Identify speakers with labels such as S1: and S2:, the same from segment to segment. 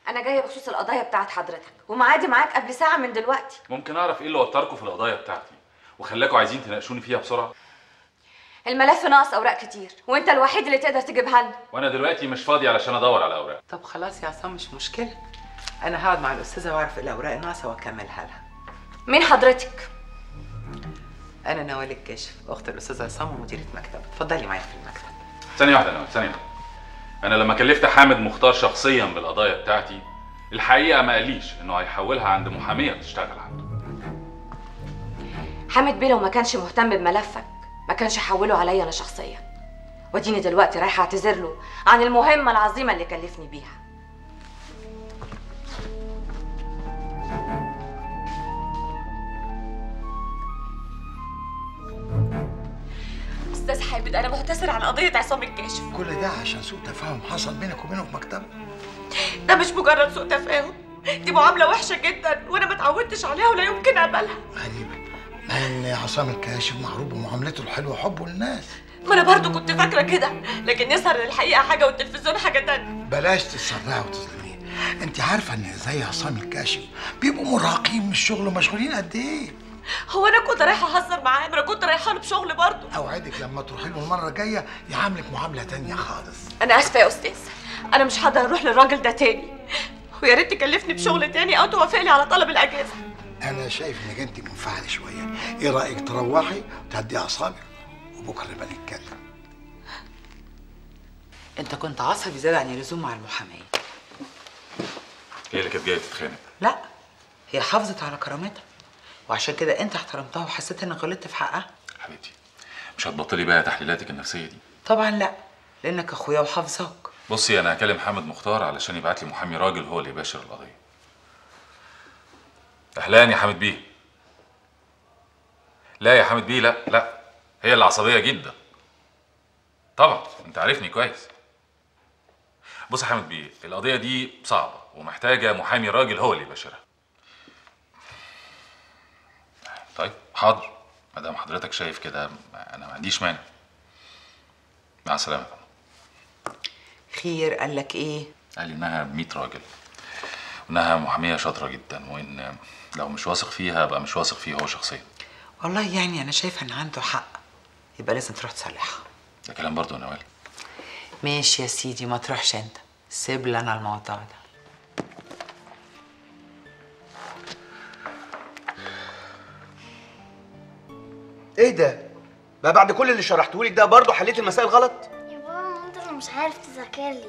S1: انا جايه بخصوص القضايا بتاعت حضرتك ومعادي معاك قبل ساعه من دلوقتي
S2: ممكن اعرف ايه اللي وتركم في القضايا بتاعتي وخلاكوا عايزين تناقشوني فيها بسرعه
S1: الملف ناقص اوراق كتير وانت الوحيد اللي تقدر تجيبها لنا
S2: وانا دلوقتي مش فاضي علشان ادور على اوراق
S3: طب خلاص يا عصام مش مشكله انا هقعد مع الاستاذه واعرف إيه الاوراق الناقصه واكملها لها
S1: مين حضرتك
S3: انا نوال الكاشف اخت الاستاذ عصام ومديره مكتب اتفضلي معايا في المكتب
S2: ثانيه واحده انا ثانيه واحده انا لما كلفت حامد مختار شخصيا بالقضايا بتاعتي الحقيقه ما قاليش انه هيحولها عند محاميه تشتغل عنده
S1: حامد بيه لو ما كانش مهتم بملفك ما كانش حوله عليا انا شخصيا وديني دلوقتي رايحه اعتذر له عن المهمه العظيمه اللي كلفني بيها
S4: استاذ حامد انا معتذر عن قضيه عصام الكاشف
S5: كل ده عشان سوء تفاهم حصل بينك وبينه في مكتبه
S4: ده مش مجرد سوء تفاهم دي معامله وحشه جدا وانا ما اتعودتش عليها ولا يمكن اقبلها
S5: غريبة مع ان عصام الكاشف معروف بمعاملته الحلوة وحبه للناس
S4: ما انا برضو كنت فاكره كده لكن يظهر ان الحقيقه حاجه والتلفزيون حاجه تانية
S5: بلاش تتسرعي وتظلميه انت عارفة ان زي عصام الكاشف بيبقوا مرهقين من الشغل ومشغولين قد ايه
S4: هو انا كنت رايحه اهزر معاه ما انا كنت رايحه له بشغل برضو
S5: اوعدك لما تروحي له المرة الجاية يعاملك معاملة تانية خالص
S4: انا اسفه يا استاذ انا مش هقدر اروح للراجل ده تاني ويا ريت تكلفني بشغل تاني او توافق لي على طلب الاجازه
S5: انا شايف انك انت منفعلة شوية ايه رأيك تروحي وتهدي اعصابك وبكرة نبقى نتكلم
S3: انت كنت عصبي زياده عن اللزوم مع المحاميه
S2: هي اللي كانت جايه تتخانق
S3: لا هي حافظت على كرامتها وعشان كده انت احترمتها وحسيت انك غلطت في حقها
S2: حبيبتي مش هتبطلي بقى تحليلاتك النفسيه دي
S3: طبعا لا لانك اخويا وحافظاك
S2: بصي انا هكلم حامد مختار علشان يبعت لي محامي راجل هو اللي يباشر القضيه اهلان يا حامد بيه لا يا حامد بيه لا لا هي اللي عصبيه جدا طبعا انت عارفني كويس بص يا حامد بيه القضيه دي صعبه ومحتاجه محامي راجل هو اللي يباشرها طيب حاضر ما دام حضرتك شايف كده انا ما عنديش مانع مع السلامه
S3: خير قال لك ايه
S2: قال لي انها 100 راجل وانها محاميه شاطره جدا وان لو مش واثق فيها ابقى مش واثق فيه هو شخصيا
S3: والله يعني انا شايفه ان عنده حق يبقى لازم تروح تصلحها
S2: ده كلام برضه يا نوال
S3: ماشي يا سيدي ما تروحش انت سيب لي انا الموضوع ده
S6: ايه ده؟ بقى بعد كل اللي شرحته لك ده برضه حليت المسائل غلط؟
S7: يا بابا انت اللي مش عارف تذاكر لي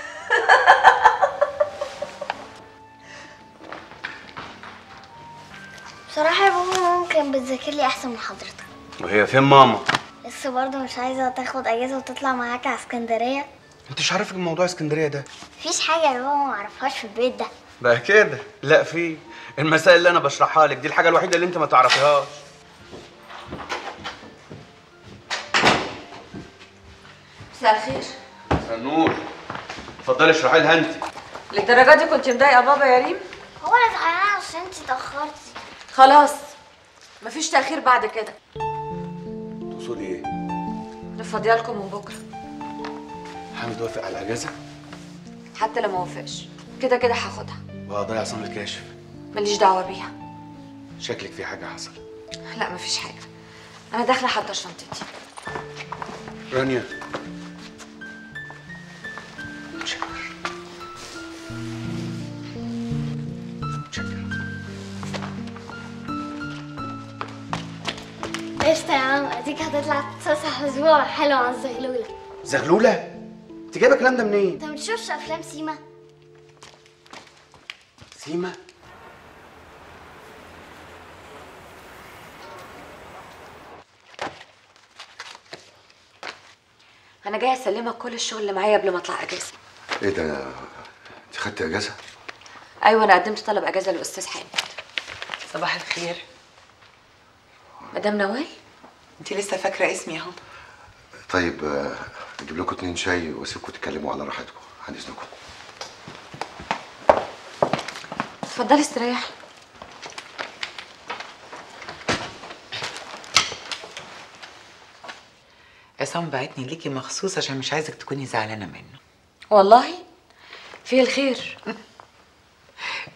S7: بصراحة يا بابا ممكن بتذاكر لي أحسن من حضرتك
S6: وهي فين ماما؟
S7: لسه برضه مش عايزة تاخد أجازة وتطلع معاك على اسكندرية
S6: انت مش عارف موضوع اسكندريه ده؟
S7: مفيش حاجة يا بابا معرفهاش في البيت ده
S6: بقى كده لا في المسائل اللي انا بشرحها لك دي الحاجه الوحيده اللي انت ما تعرفيهاش
S1: مساء الخير
S6: نور اتفضلي اشرحي لها انت
S1: للدرجه دي كنت مضايقه بابا يا ريم
S7: هو أنا زعلانة عشان انتي اتأخرتي
S1: خلاص مفيش تاخير بعد كده
S6: تقصدي ايه؟
S1: انا فاضيه لكم من بكره
S6: حامد وافق على الاجازه
S1: حتى لو ما وافقش كده كده هاخدها
S6: وهضيع عصام الكاشف
S1: ماليش دعوه بيها
S6: شكلك في حاجه حصلت
S1: لا مفيش حاجه انا داخله احضر شنطتي
S6: رانيا
S7: قشطة يا عم أديك هتطلع تتفسح أسبوع حلو مع الزغلولة
S6: زغلوله انت جايبه الكلام ده منين؟
S7: أنت متشوفش أفلام سيما؟
S6: سيما
S1: انا جايه اسلمك كل الشغل اللي معايا قبل ما اطلع اجازه
S8: ايه ده انت خدت اجازه
S1: ايوه انا قدمت طلب اجازه للاستاذ حامد
S3: صباح الخير
S1: مدام نوال
S3: انت لسه فاكره اسمي اهو
S8: طيب آه، اجيب لكم اتنين شاي واسيبكم تتكلموا على راحتكم عن اذنكم
S1: اتفضلي استريحي
S3: عصام بعتني ليكي مخصوص عشان مش عايزك تكوني زعلانه منه
S1: والله فيه الخير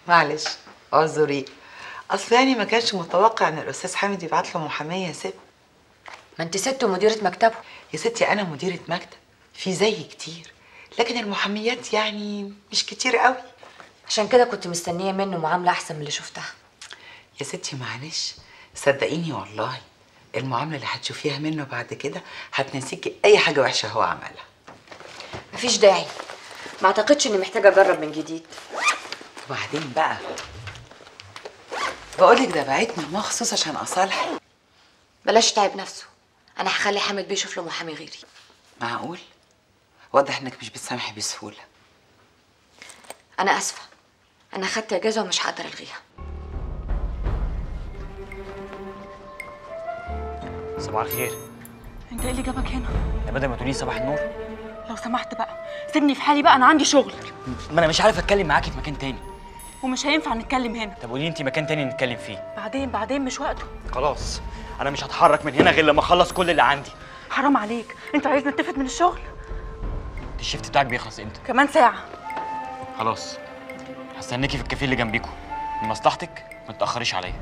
S3: معلش اعذري اصل يعني ما كانش متوقع ان الاستاذ حامد يبعت له محاميه يا ست
S1: ما انت ست ومديره مكتبه
S3: يا ستي انا مديره مكتب في زي كتير لكن المحاميات يعني مش كتير قوي
S1: عشان كده كنت مستنيه منه معامله احسن من اللي شفتها
S3: يا ستي معلش صدقيني والله المعامله اللي هتشوفيها منه بعد كده هتنسيكي اي حاجه وحشه هو عملها
S1: مفيش داعي ما اعتقدش اني محتاجه اجرب من جديد
S3: وبعدين بقى بقولك ده بعتني مخصوص عشان اصالحك
S1: بلاش تعب نفسه انا هخلي حامد بيه يشوف له محامي غيري
S3: معقول واضح انك مش بتسامحي بسهوله
S1: انا اسفه انا خدت اجازه ومش هقدر الغيها
S9: صباح الخير
S4: انت ايه اللي جابك هنا
S9: يا بدل ما تقولي صباح النور
S4: لو سمحت بقى سيبني في حالي بقى انا عندي شغل
S9: ما انا مش عارف اتكلم معاكي في مكان تاني
S4: ومش هينفع نتكلم هنا
S9: طب قولي انت مكان تاني نتكلم فيه
S4: بعدين بعدين مش وقته
S9: خلاص انا مش هتحرك من هنا غير لما اخلص كل اللي عندي
S4: حرام عليك انت عايز نتفق من الشغل
S9: انت الشيفت بتاعك بيخلص امتى
S4: كمان ساعه
S9: خلاص هستناكي في الكافيه اللي جنبيكوا من مصلحتك ما تتاخريش عليا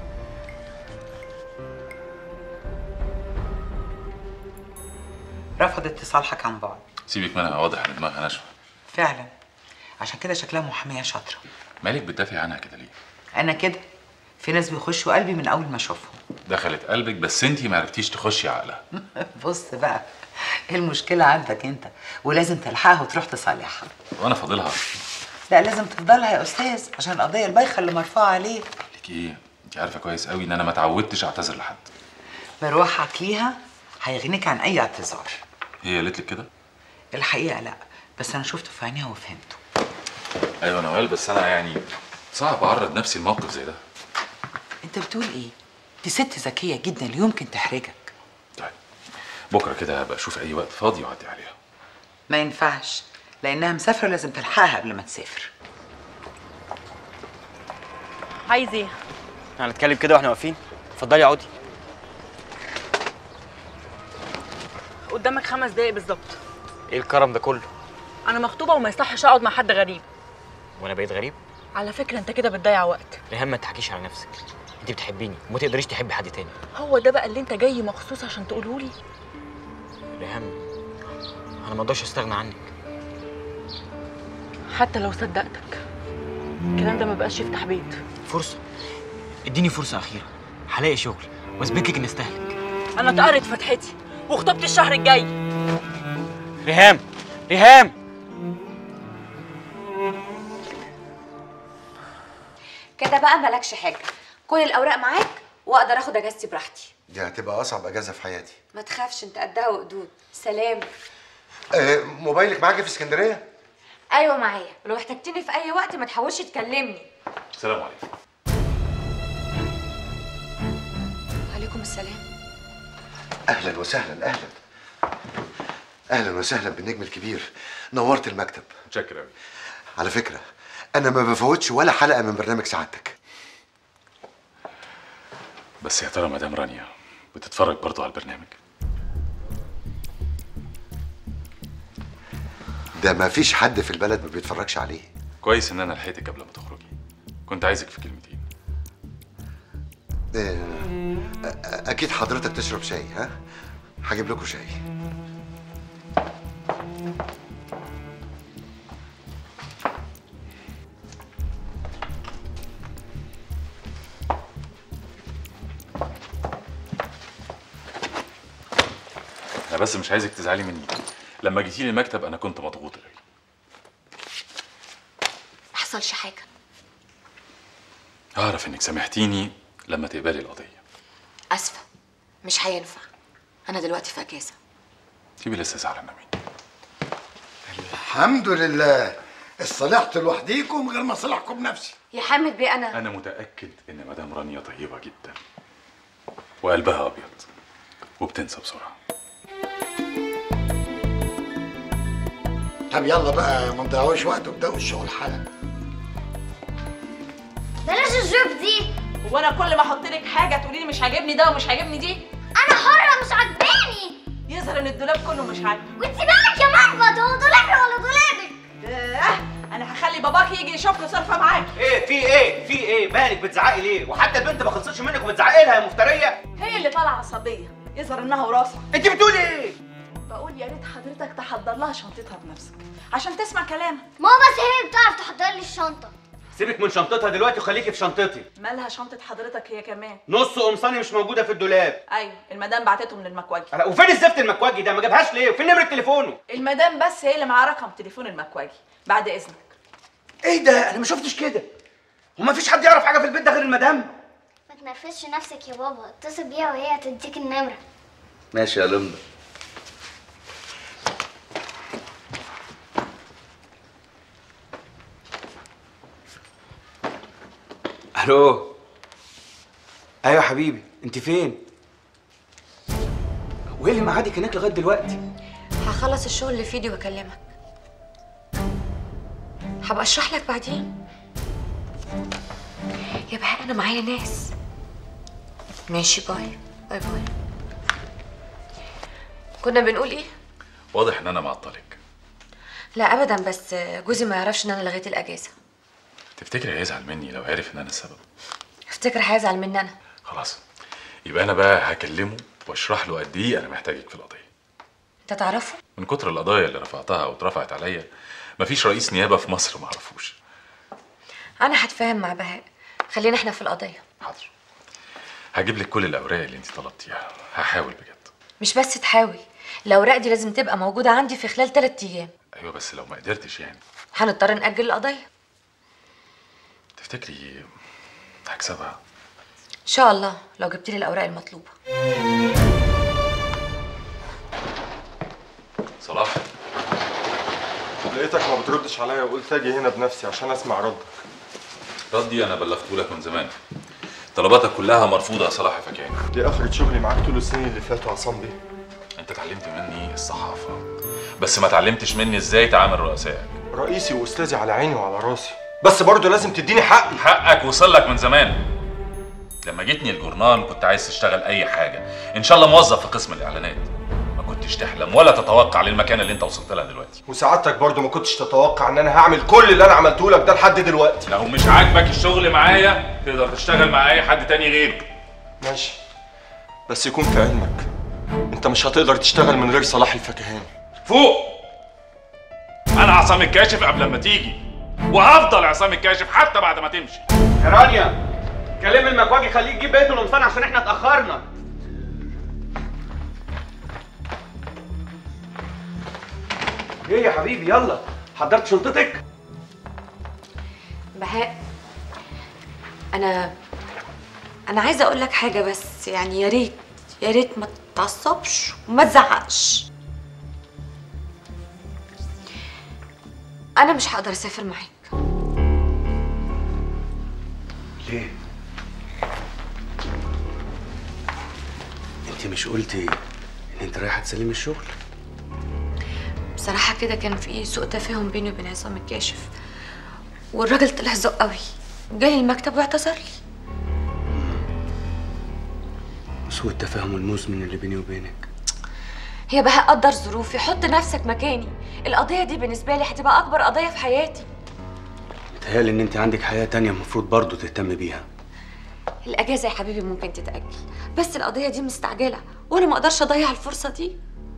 S3: رفضت تصالحك عن بعد
S2: سيبك منها واضح ان دماغها ناشفه
S3: فعلا عشان كده شكلها محاميه شاطره
S2: مالك بتدافع عنها كده ليه
S3: انا كده في ناس بيخشوا قلبي من اول ما اشوفهم
S2: دخلت قلبك بس انتي ما عرفتيش تخشي عقلها
S3: بص بقى المشكله عندك انت ولازم تلحقها وتروح تصالحها
S2: وانا فاضلها
S3: لا لازم تفضلها يا استاذ عشان القضيه البايخه اللي مرفوعه عليك
S2: لك ايه انت عارفه كويس قوي ان انا ما اتعودتش اعتذر لحد
S3: مروحك ليها هيغنيك عن اي اعتذار
S2: هي قالت لك كده
S3: الحقيقه لا بس انا شفته في عينيها وفهمته
S2: ايوه نوال بس انا يعني صعب اعرض نفسي لموقف زي ده
S3: انت بتقول ايه دي ست ذكيه جدا لا يمكن تحرجك
S2: طيب بكره كده هبقى اشوف اي وقت فاضي واعدي عليها
S3: ما ينفعش لانها مسافره لازم تلحقها قبل ما تسافر
S4: عايز ايه
S9: هنتكلم كده واحنا واقفين اتفضلي اقعدي
S4: قدامك خمس دقايق بالظبط
S9: ايه الكرم ده كله
S4: انا مخطوبه وما يصحش اقعد مع حد غريب
S9: وانا بقيت غريب
S4: على فكره انت كده بتضيع وقت
S9: ريهام ما تحكيش على نفسك انت بتحبيني وما تقدريش تحبي حد تاني
S4: هو ده بقى اللي انت جاي مخصوص عشان تقوله لي
S9: ريهام انا ما اقدرش استغنى عنك
S4: حتى لو صدقتك الكلام ده ما بقاش يفتح بيت
S9: فرصه اديني فرصه اخيره هلاقي شغل واثبت لك اني استاهلك
S4: انا اتقرت فتحتي وخطوبتي الشهر الجاي
S9: ريهام ريهام
S1: كده بقى مالكش حاجه كل الاوراق معاك واقدر اخد اجازتي براحتي
S8: دي هتبقى اصعب اجازه في حياتي
S1: ما تخافش انت قدها وقدود سلام
S8: آه موبايلك معاكي في اسكندريه
S1: ايوه معايا ولو احتجتني في اي وقت ما تحاولش تكلمني
S2: السلام عليكم
S1: وعليكم السلام
S8: اهلا وسهلا اهلا اهلا وسهلا بالنجم الكبير نورت المكتب
S2: متشكر قوي
S8: على فكره انا ما بفوتش ولا حلقه من برنامج سعادتك
S2: بس يا ترى مدام رانيا بتتفرج برضو على البرنامج
S8: ده ما فيش حد في البلد ما بيتفرجش عليه
S2: كويس ان انا لحقتك قبل ما تخرجي كنت عايزك في كلمتين
S8: آه، أ- اكيد حضرتك تشرب شاي ها هجيب لكم شاي
S2: انا بس مش عايزك تزعلي مني لما جيتي لي المكتب انا كنت مضغوط قوي
S1: ما حصلش حاجه
S2: اعرف انك سامحتيني لما تقبلي القضيه
S1: اسفه مش هينفع انا دلوقتي في اجازه
S2: تبقي لسه زعلانه مني
S5: الحمد لله اصطلحت لوحديكم من غير ما اصلحكم بنفسي
S1: يا حامد بيه انا
S2: انا متاكد ان مدام رانيا طيبه جدا وقلبها ابيض وبتنسى بسرعه
S5: طب يلا بقى ما نضيعوش وقت وابداوا الشغل حالا
S7: بلاش الجوب دي
S4: وانا كل ما احط لك حاجه تقولي لي مش عاجبني ده ومش عاجبني دي
S7: انا حرة مش عاجباني
S4: يظهر ان الدولاب كله مش عاجبك
S7: وانت مالك يا مربط هو دولابي ولا دولابك
S4: آه، انا هخلي باباك يجي يشوف له صرفه معاكي
S6: ايه في ايه في ايه مالك بتزعقي ليه وحتى البنت ما خلصتش منك وبتزعقي لها يا مفتريه
S10: هي اللي طالعه عصبيه يظهر انها وراثه
S6: انت بتقولي ايه
S10: بقول يا ريت حضرتك تحضر لها شنطتها بنفسك عشان تسمع كلامك
S7: ماما بس هي اللي بتعرف تحضر لي الشنطه
S6: سيبك من شنطتها دلوقتي وخليكي في شنطتي
S10: مالها شنطه حضرتك هي كمان
S6: نص قمصاني مش موجوده في الدولاب
S10: ايوه المدام بعتته من المكواجي
S6: لا، وفين الزفت المكواجي ده ما جابهاش ليه وفين نمره تليفونه
S10: المدام بس هي اللي معاها رقم تليفون المكواجي بعد اذنك
S6: ايه ده انا ما شفتش كده وما فيش حد يعرف حاجه في البيت ده غير المدام
S7: ما تنرفزش نفسك يا بابا اتصل بيها وهي هتديك النمره
S6: ماشي يا لمبا الو ايوه حبيبي انت فين وايه اللي معادك هناك لغايه دلوقتي
S1: هخلص الشغل اللي في ايدي واكلمك هبقى اشرح لك بعدين يا بهاء انا معايا ناس ماشي باي باي باي كنا بنقول ايه
S2: واضح ان انا معطلك
S1: لا ابدا بس جوزي ما يعرفش ان انا لغيت الاجازه
S2: تفتكري هيزعل مني لو عرف ان انا السبب
S1: افتكر هيزعل مني انا
S2: خلاص يبقى انا بقى هكلمه واشرح له قد ايه انا محتاجك في القضيه
S1: انت تعرفه
S2: من كتر القضايا اللي رفعتها او اترفعت عليا مفيش رئيس نيابه في مصر ما اعرفوش
S1: انا هتفاهم مع بهاء خلينا احنا في القضيه
S2: حاضر هجيب لك كل الاوراق اللي انت طلبتيها هحاول بجد
S1: مش بس تحاول الاوراق دي لازم تبقى موجوده عندي في خلال 3 ايام
S2: ايوه بس لو ما قدرتش يعني
S1: هنضطر ناجل القضيه
S2: تفتكري هكسبها
S1: ان شاء الله لو جبت لي الاوراق المطلوبه
S2: صلاح
S11: لقيتك ما بتردش عليا وقلت اجي هنا بنفسي عشان اسمع ردك
S2: ردي انا بلغته لك من زمان طلباتك كلها مرفوضه يا صلاح فكاني
S11: دي اخرة شغلي معاك طول السنين اللي فاتوا عصام بيه
S2: انت اتعلمت مني الصحافه بس ما اتعلمتش مني ازاي تعامل رؤسائك
S11: رئيسي واستاذي على عيني وعلى راسي بس برضه لازم تديني حقي
S2: حقك وصل لك من زمان لما جيتني الجورنال كنت عايز تشتغل اي حاجه ان شاء الله موظف في قسم الاعلانات ما كنتش تحلم ولا تتوقع للمكانه اللي انت وصلت لها دلوقتي
S11: وسعادتك برضه ما كنتش تتوقع ان انا هعمل كل اللي انا عملته لك ده لحد دلوقتي
S2: لو مش عاجبك الشغل معايا تقدر تشتغل مع اي حد تاني غيره
S11: ماشي بس يكون في علمك انت مش هتقدر تشتغل من غير صلاح الفكهاني
S2: فوق انا عصام الكاشف قبل ما تيجي وهفضل عصام الكاشف حتى بعد ما تمشي
S6: يا رانيا كلم المكواجي خليه يجيب بيته القمصان عشان احنا اتاخرنا ايه يا حبيبي يلا حضرت شنطتك
S1: بهاء انا انا عايزه اقول لك حاجه بس يعني يا ريت يا ريت ما تتعصبش وما تزعقش انا مش هقدر اسافر معاك
S6: ليه انت مش قلتي ان انت رايحه تسلمي الشغل
S1: بصراحه كده كان في سوء تفاهم بيني وبين عصام الكاشف والراجل طلع ذوق قوي جاي المكتب واعتذر لي
S6: سوء التفاهم المزمن اللي بيني وبينك
S1: هي بهاء قدر ظروفي حط نفسك مكاني القضيه دي بالنسبه لي هتبقى اكبر قضيه في حياتي
S6: متهيألي ان انت عندك حياه تانية المفروض برضه تهتم بيها
S1: الاجازه يا حبيبي ممكن تتاجل بس القضيه دي مستعجله وانا ما اقدرش اضيع الفرصه دي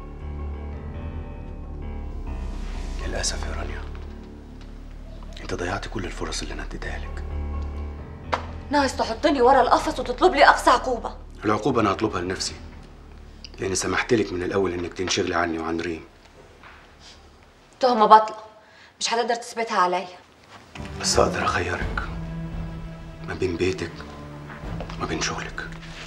S6: للاسف يا رانيا انت ضيعت كل الفرص اللي انا اديتها لك
S1: ناقص تحطني ورا القفص وتطلب لي اقصى عقوبه
S6: العقوبه انا هطلبها لنفسي لاني سمحت لك من الاول انك تنشغلي عني وعن ريم
S1: تهمه باطله مش هتقدر تثبتها عليا
S6: بس اقدر اخيرك ما بين بيتك وما بين شغلك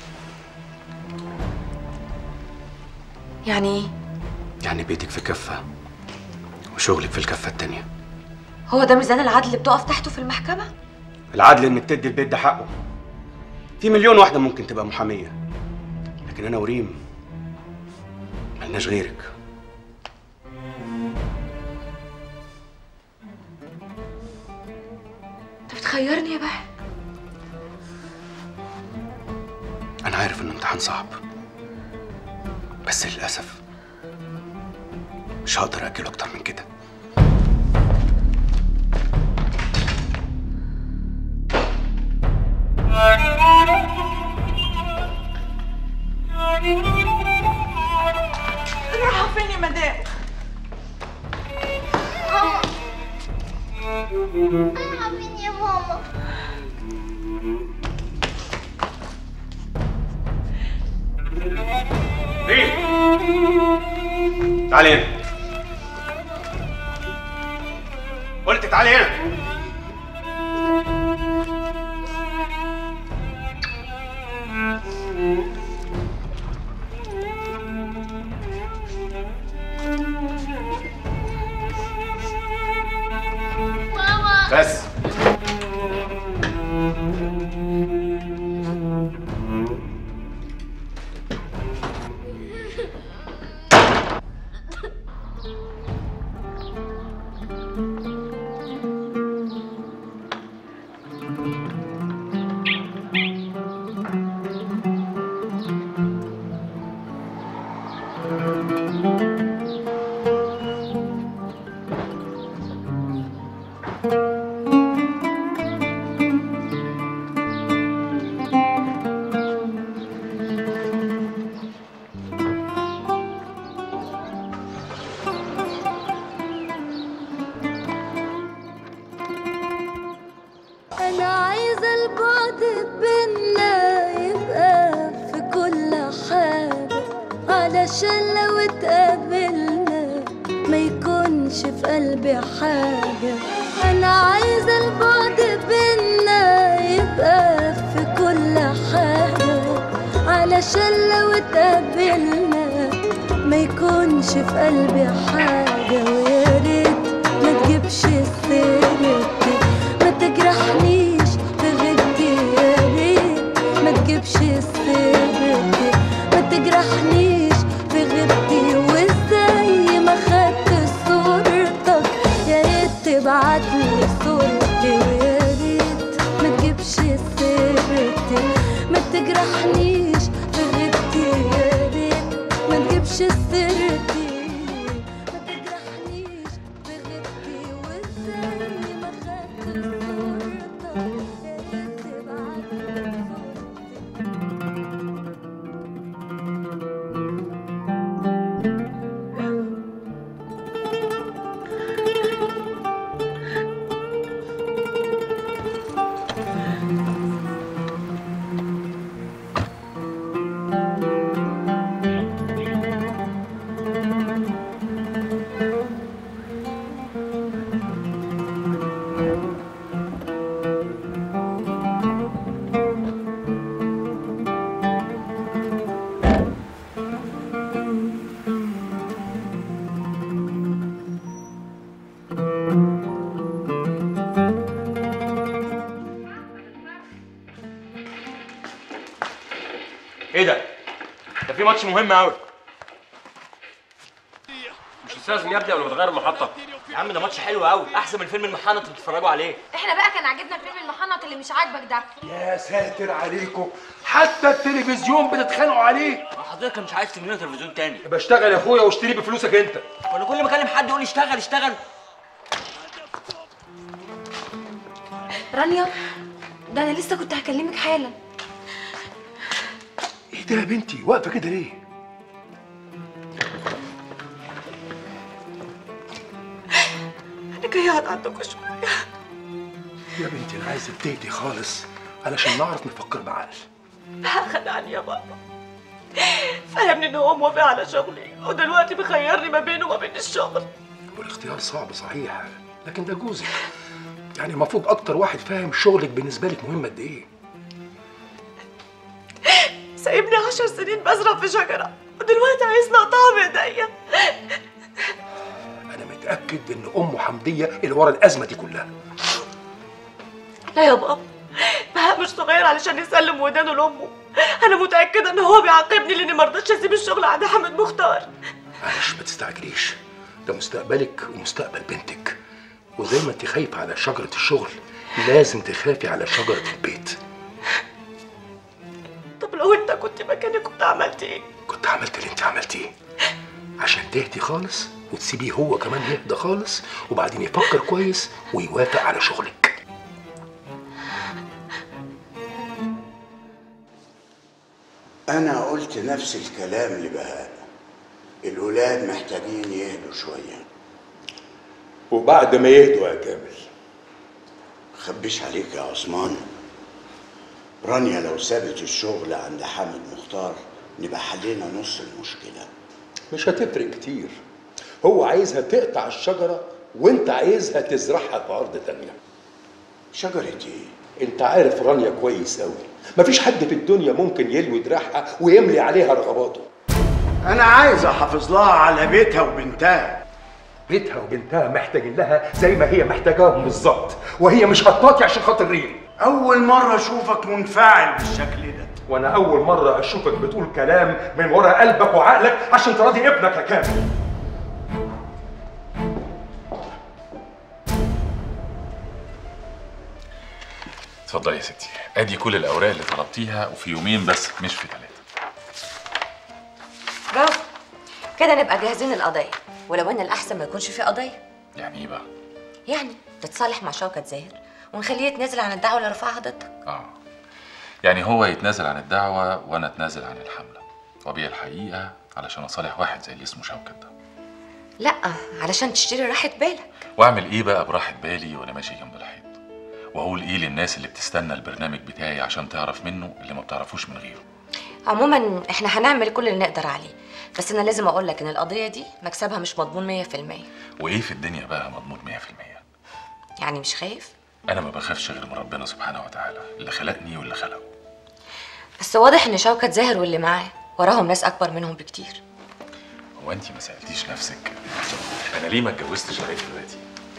S1: يعني ايه
S6: يعني بيتك في كفه وشغلك في الكفه التانيه
S1: هو ده ميزان العدل اللي بتقف تحته في المحكمه
S6: العدل انك تدي البيت ده حقه في مليون واحده ممكن تبقى محاميه لكن انا وريم ملناش غيرك
S1: انت بتخيرني يا بهاء
S6: انا عارف انه امتحان صعب بس للاسف مش هقدر اجله اكتر من كده
S7: عارفين يا ماما
S6: ريم تعالي هنا قلت تعالي هنا
S7: ماما
S6: بس
S12: أنا عايزة البعد بينا يبقى في كل حاجة علشان لو اتقابلنا ما يكونش في قلبي حاجة أنا عايزة البعد بينا يبقى في كل حاجة علشان لو اتقابلنا ما يكونش في قلبي حاجة ويا ريت ما تجيبش سيرتي ما تجرحنيش في غيبتي يا ريت ما تجيبش سيرتي ما تجرحنيش في غيبتي وازاي ما خدت صورتك يا ريت تبعتلي صورتي ويا ريت ما تجيبش سيرتي ما تجرحنيش في غيبتي يا ريت ما تجيبش سيرتي ما تجرحنيش في غيبتي وازاي ما خدت صورتك يا ريت تبعتلي
S11: ايه ده؟ ده في ماتش مهم قوي
S13: مش استاذن يا ابني قبل ما تغير المحطه
S9: يا عم ده ماتش حلو قوي احسن من فيلم المحنط اللي بتتفرجوا عليه
S14: احنا بقى كان عاجبنا الفيلم المحنط اللي مش عاجبك ده
S5: يا ساتر عليكم حتى التلفزيون بتتخانقوا عليه
S9: حضرتك مش عايز تجيب لنا تلفزيون تاني
S13: بشتغل يا اخويا واشتري بفلوسك انت
S9: وانا كل ما اكلم حد يقول لي اشتغل اشتغل
S14: رانيا ده انا لسه كنت هكلمك حالا
S5: ايه ده يا بنتي واقفه كده ليه
S4: انا جايه اقعد عندكم شويه
S5: يا بنتي انا عايزك تهدي خالص علشان نعرف نفكر بعقل
S4: خدعني يا بابا فهمني ان هو موافق على شغلي ودلوقتي بيخيرني ما بينه وما بين الشغل
S5: والاختيار صعب صحيح لكن ده جوزك يعني المفروض اكتر واحد فاهم شغلك بالنسبه لك مهم قد ايه
S4: سايبني عشر سنين بزرع في شجره ودلوقتي عايزني اقطعها بايديا
S5: انا متاكد ان ام حمديه اللي ورا الازمه دي كلها
S4: لا يا بابا بهاء مش صغير علشان يسلم ودانه لامه انا متاكده ان هو بيعاقبني لاني ما رضيتش اسيب الشغل عند حامد مختار
S5: معلش ما تستعجليش ده مستقبلك ومستقبل بنتك وزي ما انت خايفه على شجره الشغل لازم تخافي على شجره البيت
S4: طب لو انت كنت مكاني كنت عملت ايه
S5: كنت عملت اللي انت عملتيه عشان تهدي خالص وتسيبيه هو كمان يهدى خالص وبعدين يفكر كويس ويوافق على شغلك
S15: أنا قلت نفس الكلام لبهاء الولاد محتاجين يهدوا شوية
S16: وبعد ما يهدوا يا كامل
S15: خبيش عليك يا عثمان رانيا لو سابت الشغل عند حامد مختار نبقى حلينا نص المشكلة
S5: مش هتفرق كتير هو عايزها تقطع الشجرة وانت عايزها تزرعها في أرض تانية
S15: شجرة ايه؟
S5: انت عارف رانيا كويس قوي مفيش حد في الدنيا ممكن يلوي دراعها ويملي عليها رغباته
S15: أنا عايز أحافظ لها على بيتها وبنتها
S5: بيتها وبنتها محتاجين لها زي ما هي محتاجاهم بالظبط وهي مش هتطاطي عشان خاطر ريم
S15: أول مرة أشوفك منفعل بالشكل ده
S5: وانا اول مرة اشوفك بتقول كلام من ورا قلبك وعقلك عشان تراضي ابنك يا كامل
S2: اتفضلي يا ستي ادي كل الاوراق اللي طلبتيها وفي يومين بس مش في ثلاثه
S1: برافو كده نبقى جاهزين القضيه ولو ان الاحسن ما يكونش في قضيه
S2: يعني ايه بقى
S1: يعني تتصالح مع شوكة زاهر ونخليه يتنازل عن الدعوه اللي رفعها ضدك
S2: اه يعني هو يتنازل عن الدعوه وانا اتنازل عن الحمله وبيع الحقيقه علشان اصالح واحد زي اللي اسمه شوكت ده
S1: لا علشان تشتري راحه بالك
S2: واعمل ايه بقى براحه بالي وانا ماشي جنب الحيط واقول ايه للناس اللي بتستنى البرنامج بتاعي عشان تعرف منه اللي ما بتعرفوش من غيره
S1: عموما احنا هنعمل كل اللي نقدر عليه بس انا لازم اقول لك ان القضيه دي مكسبها مش مضمون 100%
S2: وايه في الدنيا بقى مضمون 100%
S1: يعني مش خايف
S2: انا ما بخافش غير من ربنا سبحانه وتعالى اللي خلقني واللي خلقه
S1: بس واضح ان شوكة زاهر واللي معاه وراهم ناس اكبر منهم بكتير
S2: هو انت ما سالتيش نفسك انا ليه ما اتجوزتش لغايه دلوقتي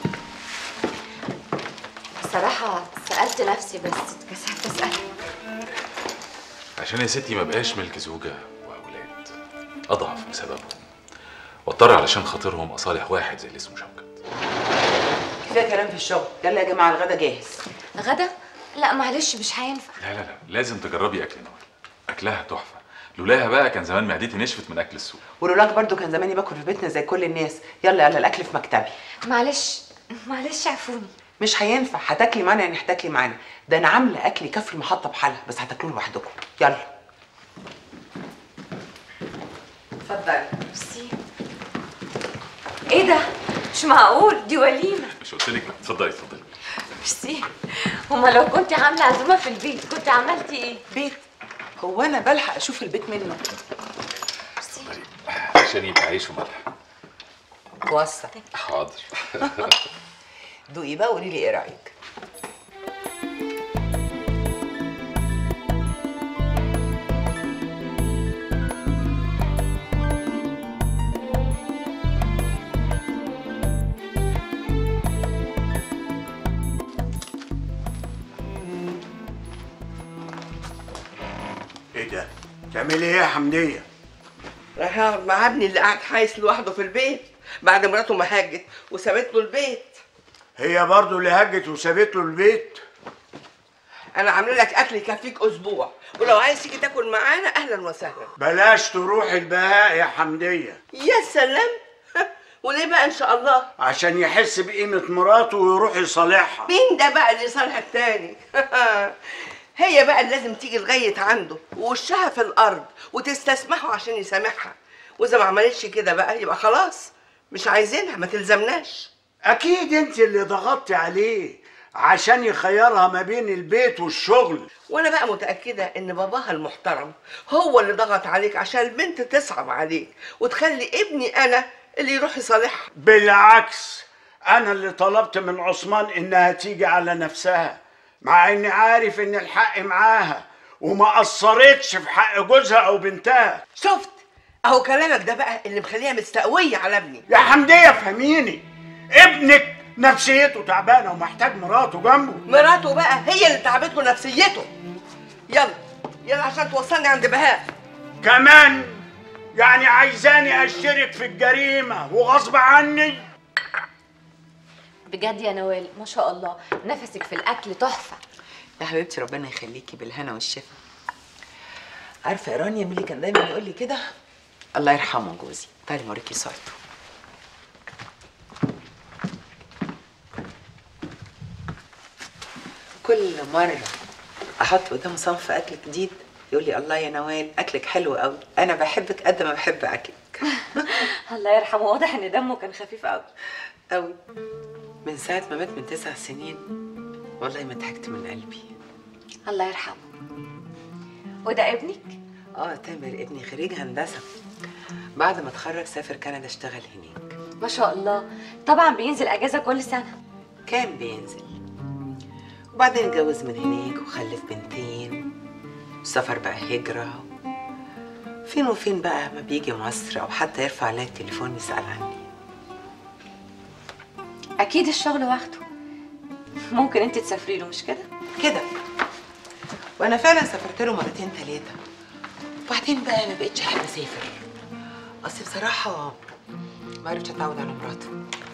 S1: بصراحه سالت نفسي بس اتكسفت اسالك
S2: عشان يا ستي ما بقاش ملك زوجة وأولاد أضعف بسببهم واضطر علشان خاطرهم أصالح واحد زي اللي اسمه شوكت
S3: كفايه كلام في الشغل يلا يا جماعه الغدا جاهز
S1: غدا لا معلش مش هينفع
S2: لا لا لا لازم تجربي أكل نور أكلها تحفة لولاها بقى كان زمان معدتي نشفت من أكل السوق
S3: ولولاك برضو كان زماني باكل في بيتنا زي كل الناس يلا يلا الاكل في مكتبي
S1: معلش معلش عفوني
S3: مش هينفع هتاكلي معانا يعني هتاكلي معانا ده انا عامله اكل يكفي المحطه بحالها بس هتاكلوه لوحدكم يلا اتفضلي
S1: ميرسي ايه ده مش معقول دي وليمه
S2: مش قلت لك اتفضلي اتفضلي
S1: ميرسي هما لو كنت عامله عزومه في البيت كنت عملتي ايه
S3: بيت هو انا بلحق اشوف البيت منه
S2: عشان يبقى عيش وملح
S3: توسع
S2: حاضر
S3: دوقي بقى وقولي لي ايه رايك
S15: ايه ده؟ تعملي ايه يا حمدية؟
S16: راح اقعد مع ابني اللي قاعد حايس لوحده في البيت بعد مراته ما هاجت وسابت له البيت
S15: هي برضو اللي هجت وسابت له البيت
S16: انا عامله لك اكل يكفيك اسبوع ولو عايز تيجي تاكل معانا اهلا وسهلا
S15: بلاش تروح البهاء يا حمدية
S16: يا سلام وليه بقى ان شاء الله
S15: عشان يحس بقيمة مراته ويروح يصالحها
S16: مين ده بقى اللي يصالح التاني هي بقى اللي لازم تيجي لغايه عنده ووشها في الارض وتستسمحه عشان يسامحها واذا ما عملتش كده بقى يبقى خلاص مش عايزينها ما تلزمناش
S15: اكيد انت اللي ضغطتي عليه عشان يخيرها ما بين البيت والشغل
S16: وانا بقى متاكده ان باباها المحترم هو اللي ضغط عليك عشان البنت تصعب عليك وتخلي ابني انا اللي يروح يصالحها
S15: بالعكس انا اللي طلبت من عثمان انها تيجي على نفسها مع اني عارف ان الحق معاها وما قصرتش في حق جوزها او بنتها
S16: شفت اهو كلامك ده بقى اللي مخليها مستقويه على ابني
S15: يا حمديه فهميني ابنك نفسيته تعبانه ومحتاج مراته جنبه
S16: مراته بقى هي اللي تعبت له نفسيته يلا يلا عشان توصلني عند بهاء
S15: كمان يعني عايزاني اشترك في الجريمه وغصب عني
S1: بجد يا نوال ما شاء الله نفسك في الاكل تحفه
S3: يا حبيبتي ربنا يخليكي بالهنا والشفا عارفه يا رانيا مين اللي كان دايما يقول لي كده الله يرحمه جوزي تعالي اوريكي صورته كل مره احط قدامه صنف اكل جديد يقول لي الله يا نوال اكلك حلو قوي انا بحبك قد ما بحب اكلك
S1: الله يرحمه واضح ان دمه كان خفيف قوي
S3: قوي من ساعه ما مات من تسع سنين والله ما ضحكت من قلبي
S1: الله يرحمه وده ابنك
S3: اه تامر ابني خريج هندسه بعد ما اتخرج سافر كندا اشتغل هناك
S1: ما شاء الله طبعا بينزل اجازه كل سنه
S3: كان بينزل وبعدين اتجوز من هناك وخلف بنتين وسافر بقى هجرة فين وفين بقى ما بيجي مصر أو حتى يرفع عليا التليفون يسأل عني
S1: اكيد الشغل واخده ممكن انت تسافري له مش كده
S3: كده وأنا فعلا سافرت له مرتين تلاتة وبعدين بقى ما بقتش أحب أسافر أصل بصراحة ما عرفتش أتعود على مراته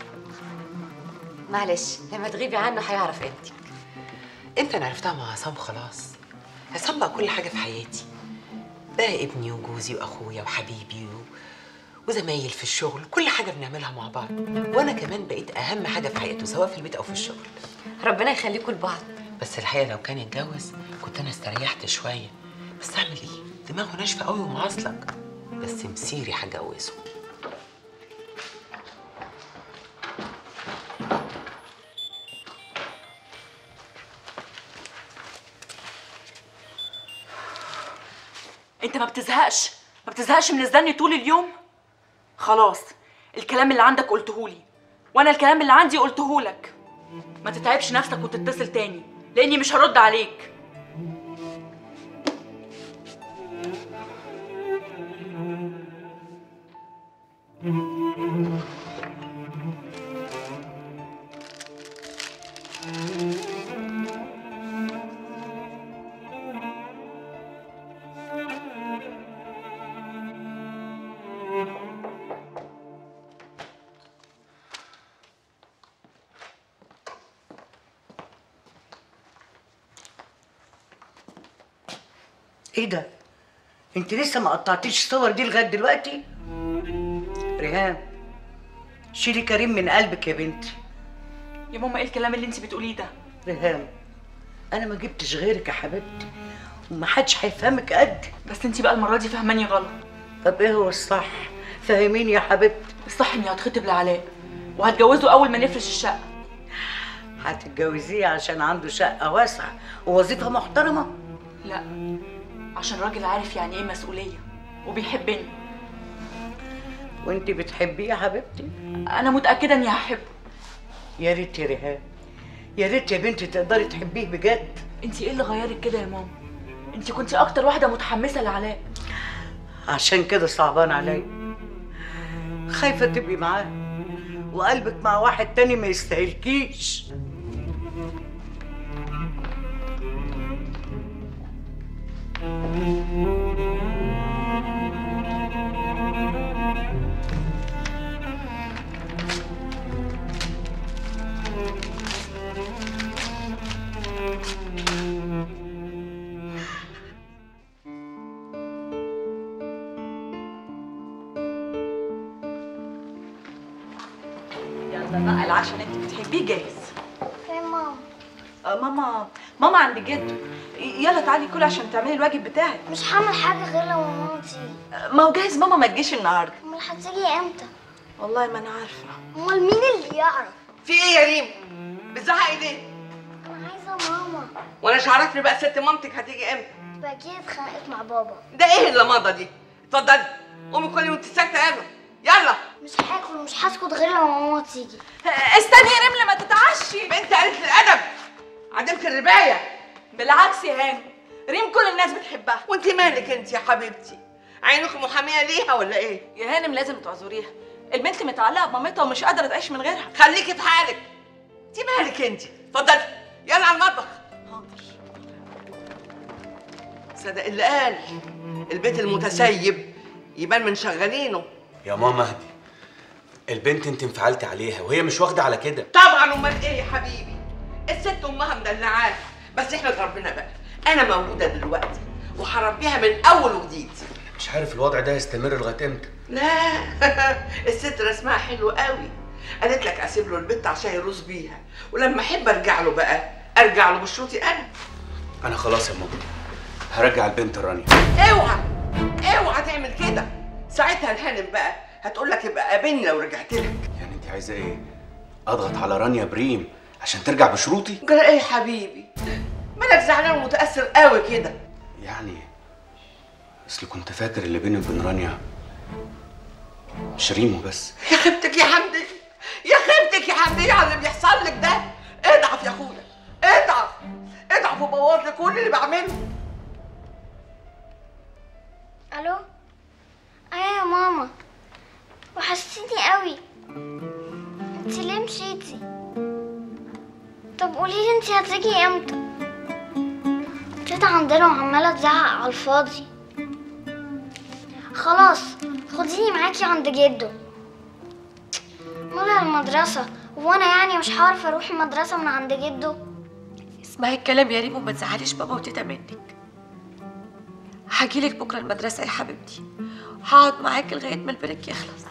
S1: معلش لما تغيبي عنه هيعرف قيمتك
S3: امتى انا عرفتها مع عصام خلاص عصام بقى كل حاجه في حياتي بقى ابني وجوزي واخويا وحبيبي و... وزمايل في الشغل كل حاجه بنعملها مع بعض وانا كمان بقيت اهم حاجه في حياته سواء في البيت او في الشغل
S1: ربنا يخليكم لبعض
S3: بس الحقيقه لو كان اتجوز كنت انا استريحت شويه بس اعمل ايه دماغه ناشفه قوي ومعصلك بس مسيري هجوزه
S10: انت ما بتزهقش ما بتزهقش من الزن طول اليوم خلاص الكلام اللي عندك قلتهولي وانا الكلام اللي عندي قلتهولك ما تتعبش نفسك وتتصل تاني لاني مش هرد عليك
S17: ايه ده؟ انت لسه ما قطعتيش الصور دي لغايه دلوقتي؟ ريهام شيلي كريم من قلبك يا بنتي
S10: يا ماما ايه الكلام اللي انت بتقوليه ده
S17: ريهام انا ما جبتش غيرك يا حبيبتي ومحدش هيفهمك قد
S10: بس انت بقى المره دي فهماني غلط
S17: طب ايه هو الصح؟ فهميني يا حبيبتي
S10: الصح اني هتخطب لعلاء وهتجوزه اول ما نفرش الشقه
S17: هتتجوزيه عشان عنده شقه واسعه ووظيفه محترمه
S10: لا عشان راجل عارف يعني ايه مسؤوليه وبيحبني
S17: وانت بتحبيه يا حبيبتي
S10: انا متاكده اني هحبه
S17: يا ريت يا ريهام يا ريت يا بنتي تقدري تحبيه بجد
S10: انت ايه اللي غيرك كده يا ماما انت كنت اكتر واحده متحمسه لعلاء
S17: عشان كده صعبان عليا خايفه تبقي معاه وقلبك مع واحد تاني ما يستاهلكيش
S10: يلا بقى العشاء اللي انت بتحبيه جاهز
S7: فين ماما
S10: آه ماما ماما عند جده يلا تعالي كل عشان تعملي الواجب بتاعك
S7: مش هعمل حاجه غير لما ماما تيجي
S10: ما هو جاهز ماما ما تجيش النهارده
S7: امال هتيجي امتى
S10: والله ما انا عارفه
S7: امال مين اللي يعرف
S16: في ايه يا ريم بتزعقي ليه
S7: انا عايزه ماما
S16: وانا مش عارفني بقى ست مامتك هتيجي امتى
S7: تبقى اكيد اتخانقت مع بابا
S16: ده ايه اللمضه دي اتفضلي قومي كلي وانت ساكته يلا يلا
S7: مش هاكل مش هسكت غير لما ماما تيجي
S10: استني يا ريم لما تتعشي
S16: بنت قالت الادب عدمت الربايه
S10: بالعكس يا هاني ريم كل الناس بتحبها
S16: وانت مالك انت يا حبيبتي عينك محاميه ليها ولا ايه
S10: يا هانم لازم تعذريها البنت متعلقه بمامتها ومش قادره تعيش من غيرها
S16: خليكي في حالك انت مالك انت اتفضلي يلا على المطبخ صدق اللي قال البيت المتسيب يبان من شغالينه
S6: يا ماما اهدي البنت انت انفعلتي عليها وهي مش واخده على كده
S16: طبعا امال ايه يا حبيبي الست امها مدلعاها بس احمد ربنا بقى انا موجوده دلوقتي وهربيها من اول وجديد
S6: مش عارف الوضع ده هيستمر لغايه امتى
S16: لا الست رسمها حلو قوي قالت لك اسيب له البت عشان يروز بيها ولما احب ارجع له بقى ارجع له بشروطي انا
S6: انا خلاص يا ماما هرجع البنت رانيا
S16: اوعى اوعى تعمل كده ساعتها الهانم بقى هتقول لك يبقى قابلني لو رجعت لك
S6: يعني انت عايزه ايه اضغط على رانيا بريم عشان ترجع بشروطي
S16: جرى ايه يا حبيبي مالك زعلان ومتاثر قوي كده
S6: يعني اصل كنت فاكر اللي بيني وبين رانيا مش ريمو بس
S16: يا خيبتك يا حمدي يا خيبتك يا حمدي على اللي بيحصل لك ده اضعف يا اخويا اضعف اضعف وبوظ لي كل اللي بعمله
S7: الو ايوه يا ماما وحشتيني قوي انت ليه مشيتي طب قوليلي انت هتيجي امتى تيتا عندنا وعماله تزعق على الفاضي خلاص خديني معاكي عند جده مرة المدرسة وانا يعني مش هعرف اروح المدرسة من عند جده
S4: اسمعي الكلام يا ريم وما تزعليش بابا وتيتا منك هجيلك بكره المدرسه يا حبيبتي هقعد معاكي لغايه ما البريك يخلص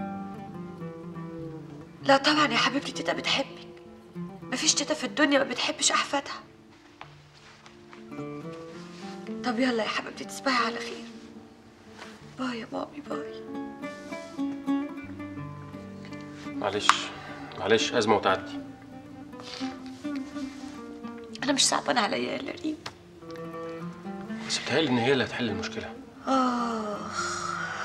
S4: لا طبعا يا حبيبتي تيتا بتحبك مفيش تيتا في الدنيا ما بتحبش احفادها طب يلا يا حبيبتي تصبحي على خير باي يا مامي باي
S13: معلش معلش ازمه وتعدي
S4: انا مش صعبان عليا يا ريم
S13: بس بتهيألي ان هي اللي هتحل المشكله
S4: اخ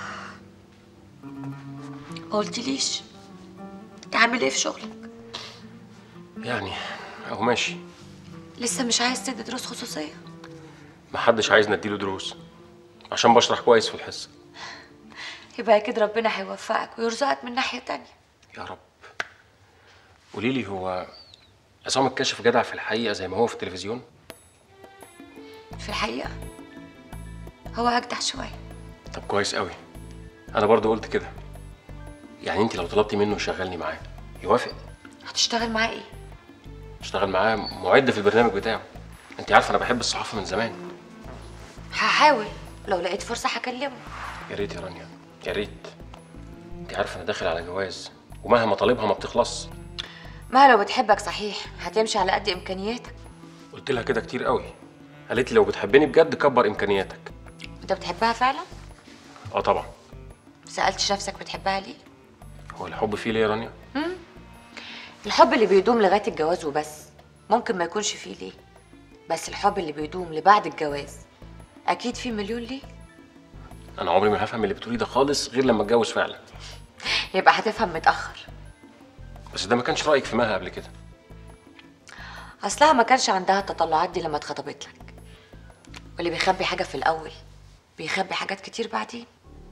S4: ما قلتليش تعمل ايه في شغلك
S13: يعني اهو ماشي
S4: لسه مش عايز تدي دروس خصوصيه
S13: محدش عايز نديله دروس عشان بشرح كويس في الحصه
S4: يبقى اكيد ربنا هيوفقك ويرزقك من ناحيه تانية
S13: يا رب قولي لي هو عصام الكاشف جدع في الحقيقه زي ما هو في التلفزيون
S4: في الحقيقه هو اجدع شويه
S13: طب كويس قوي انا برضو قلت كده يعني انت لو طلبتي منه يشغلني معاه يوافق
S4: هتشتغل معاه ايه
S13: اشتغل معاه معد في البرنامج بتاعه انت عارفه انا بحب الصحافه من زمان
S4: هحاول لو لقيت فرصه هكلمه
S13: يا ريت يا رانيا يا ريت انت عارفه انا داخل على جواز ومهما طالبها ما بتخلص
S1: ما لو بتحبك صحيح هتمشي على قد امكانياتك
S13: قلت لها كده كتير قوي قالت لي لو بتحبني بجد كبر امكانياتك
S1: انت بتحبها فعلا
S13: اه طبعا
S1: سالتش نفسك بتحبها ليه
S13: هو الحب فيه ليه يا رانيا
S1: مم. الحب اللي بيدوم لغايه الجواز وبس ممكن ما يكونش فيه ليه بس الحب اللي بيدوم لبعد الجواز اكيد فيه مليون ليه
S13: انا عمري ما هفهم اللي بتقوليه ده خالص غير لما اتجوز فعلا
S1: يبقى هتفهم متاخر
S13: بس ده ما كانش رايك في مها قبل كده
S1: اصلها ما كانش عندها التطلعات دي لما اتخطبت لك واللي بيخبي حاجه في الاول بيخبي حاجات كتير بعدين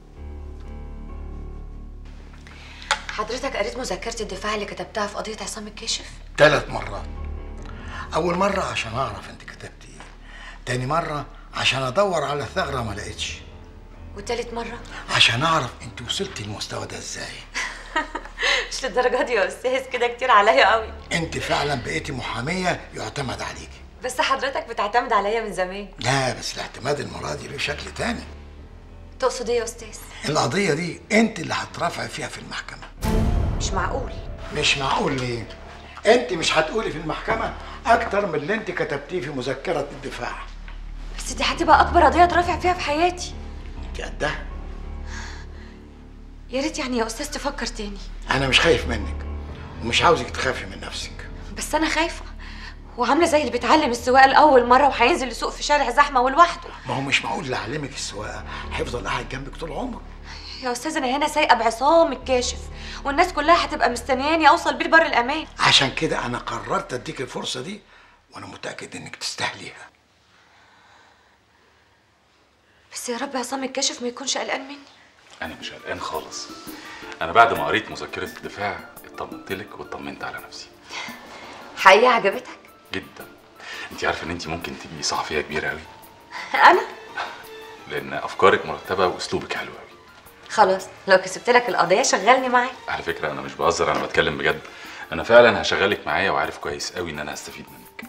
S1: حضرتك قريت مذكره الدفاع اللي كتبتها في قضيه عصام الكاشف
S18: ثلاث مرات أول مرة عشان أعرف أنت كتبت إيه تاني مرة عشان أدور على ثغرة ما لقيتش
S1: وتالت مره
S18: عشان أعرف أنت وصلتي للمستوى ده إزاي
S1: مش للدرجه دي يا استاذ كده كتير عليا قوي
S18: أنت فعلا بقيتي محامية يعتمد عليكي
S1: بس حضرتك بتعتمد عليا من زمان
S18: لا بس الاعتماد المرة دي له شكل تاني
S1: تقصد ايه يا استاذ
S18: القضية دي أنت اللي هترافعي فيها في المحكمة
S1: مش معقول
S18: مش معقول ليه؟ أنت مش هتقولي في المحكمة أكتر من اللي أنت كتبتيه في مذكرة الدفاع
S1: بس دي هتبقى اكبر قضيه اترافع فيها في حياتي
S18: أنت قدها
S1: يا ريت يعني يا استاذ تفكر تاني
S18: أنا مش خايف منك ومش عاوزك تخافي من نفسك
S1: بس انا خايفه وعامله زي اللي بيتعلم السواقه لاول مره وهينزل يسوق في شارع زحمه ولوحده
S18: ما هو مش معقول اللي علمك السواقة هيفضل قاعد جنبك طول عمره
S1: يا استاذ انا هنا سايقه بعصام الكاشف والناس كلها هتبقى مستنياني اوصل بيه لبر الامان
S18: عشان كده أنا قررت أديك الفرصة دي وأنا متأكد إنك تستاهليها
S1: بس يا رب عصام الكاشف ما يكونش قلقان مني
S2: انا مش قلقان خالص انا بعد ما قريت مذكره الدفاع اطمنت لك واطمنت على نفسي
S1: حقيقه عجبتك
S2: جدا انت عارفه ان انت ممكن تبقي صحفيه كبيره قوي
S1: انا
S2: لان افكارك مرتبه واسلوبك حلو قوي
S1: خلاص لو كسبت لك القضيه شغلني معاك
S2: على فكره انا مش بهزر انا بتكلم بجد انا فعلا هشغلك معايا وعارف كويس قوي ان انا هستفيد منك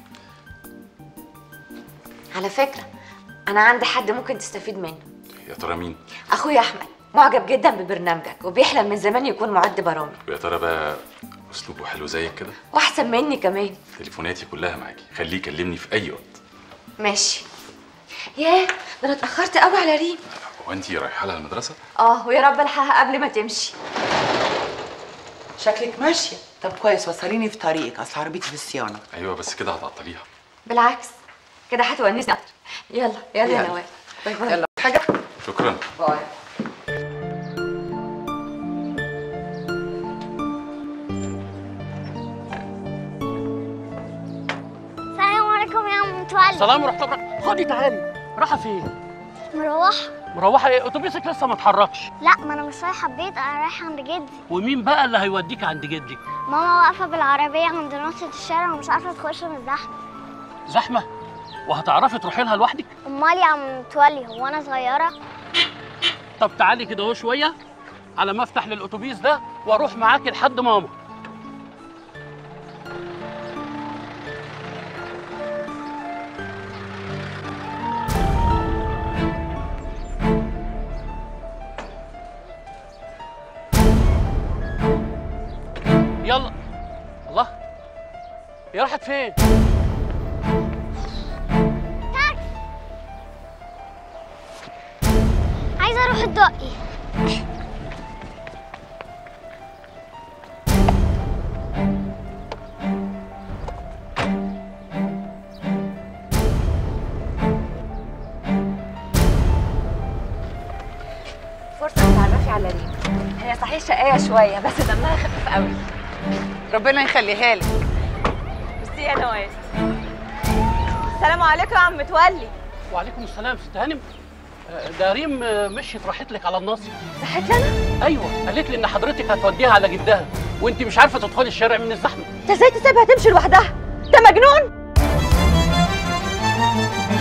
S1: على فكره انا عندي حد ممكن تستفيد منه
S2: يا ترى مين
S1: اخويا احمد معجب جدا ببرنامجك وبيحلم من زمان يكون معد برامج
S2: ويا ترى بقى اسلوبه حلو زيك كده
S1: واحسن مني كمان
S2: تليفوناتي كلها معاكي خليه يكلمني في اي وقت
S1: ماشي ياه ده انا اتاخرت قوي على ريم
S2: هو انت رايحه لها المدرسه
S1: اه ويا رب الحقها قبل ما تمشي
S17: شكلك ماشية
S3: طب كويس وصليني في طريقك اصل عربيتي في الصيانه
S2: ايوه بس كده هتعطليها
S1: بالعكس كده هتونسني اكتر يلا يلا يا
S3: يلا.
S1: نوال باي باي
S3: يلا حاجه
S2: شكرا
S1: باي
S7: السلام عليكم يا عم متولي
S19: سلام ورحمه الله وبركاته خدي تعالي رايحه فين
S7: مروحة
S19: مروحه ايه اتوبيسك لسه ما اتحركش
S7: لا ما انا مش رايحة البيت انا رايحة عند جدي
S19: ومين بقى اللي هيوديك عند جدك
S7: ماما واقفة بالعربية عند نص الشارع ومش عارفة تخش من الزحمة
S19: زحمه وهتعرفي تروحي لها لوحدك
S7: امال يا عم متولي هو انا صغيرة
S19: طب تعالي كده اهو شويه على ما افتح للاتوبيس ده واروح معاكي لحد ماما يلا الله هي راحت فين
S7: عايزة اروح الدقي
S1: فرصة تتعرفي على ريم هي صحيح شقية شوية بس دمها خفيف قوي
S3: ربنا يخليها لك
S10: ميرسي يا نوال السلام عليكم يا عم متولي
S19: وعليكم السلام ست هانم آه، ده ريم آه، مشيت راحت لك على الناصر
S1: راحت لنا؟
S19: ايوه قالت لي ان حضرتك هتوديها على جدها وانت مش عارفه تدخلي الشارع من الزحمه
S10: انت ازاي تسيبها تمشي لوحدها؟ انت مجنون؟